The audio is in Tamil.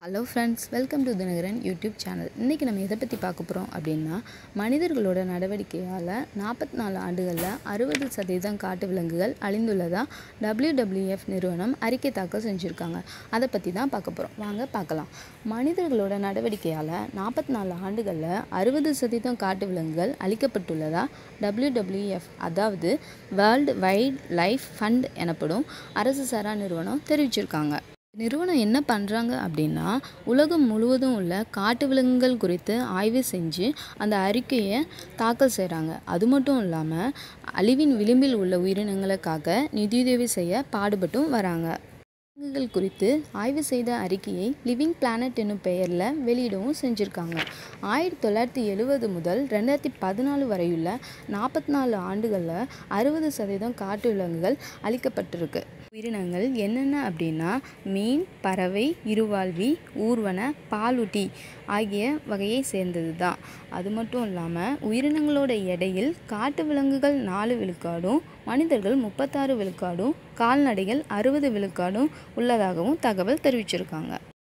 hello friends welcome to Dinakaran YouTube channel இன்றைக்கி நம்ம எதை பற்றி பார்க்க போகிறோம் அப்படின்னா மனிதர்களோட நடவடிக்கையால் நாற்பத்தி நாலு ஆண்டுகளில் அறுபது சதவீதம் காட்டு விலங்குகள் அழிந்துள்ளதாக WWF நிறுவனம் அறிக்கை தாக்கல் செஞ்சுருக்காங்க அதை பற்றி தான் பார்க்க போகிறோம் வாங்க பார்க்கலாம் மனிதர்களோட நடவடிக்கையால் நாற்பத்தி நாலு ஆண்டுகளில் அறுபது சதவீதம் காட்டு விலங்குகள் அழிக்கப்பட்டுள்ளதாக WWF அதாவது வேர்ல்டு வைல்ட் லைஃப் ஃபண்ட் எனப்படும் அரசு சாரா நிறுவனம் தெரிவிச்சிருக்காங்க நிறுவனம் என்ன பண்ணுறாங்க அப்படின்னா உலகம் முழுவதும் உள்ள காட்டு விலங்குகள் குறித்து ஆய்வு செஞ்சு அந்த அறிக்கையை தாக்கல் செய்கிறாங்க அது மட்டும் இல்லாமல் அழிவின் விளிம்பில் உள்ள உயிரினங்களுக்காக நிதியுதவி செய்ய பாடுபட்டும் வராங்க விலங்குகள் குறித்து ஆய்வு செய்த அறிக்கையை லிவிங் பிளானட் என்னும் பெயரில் வெளியிடவும் செஞ்சுருக்காங்க ஆயிரத்தி தொள்ளாயிரத்தி எழுபது முதல் ரெண்டாயிரத்தி பதினாலு வரையுள்ள நாற்பத்தி நாலு ஆண்டுகளில் அறுபது சதவீதம் காட்டு விலங்குகள் அழிக்கப்பட்டிருக்கு உயிரினங்கள் என்னென்ன அப்படின்னா மீன் பறவை இருவாழ்வி ஊர்வன பாலூட்டி ஆகிய வகையை சேர்ந்தது தான் அது மட்டும் இல்லாமல் உயிரினங்களோட எடையில் காட்டு விலங்குகள் நாலு விழுக்காடும் மனிதர்கள் முப்பத்தாறு விழுக்காடும் கால்நடைகள் அறுபது விழுக்காடும் உள்ளதாகவும் தகவல் தெரிவிச்சிருக்காங்க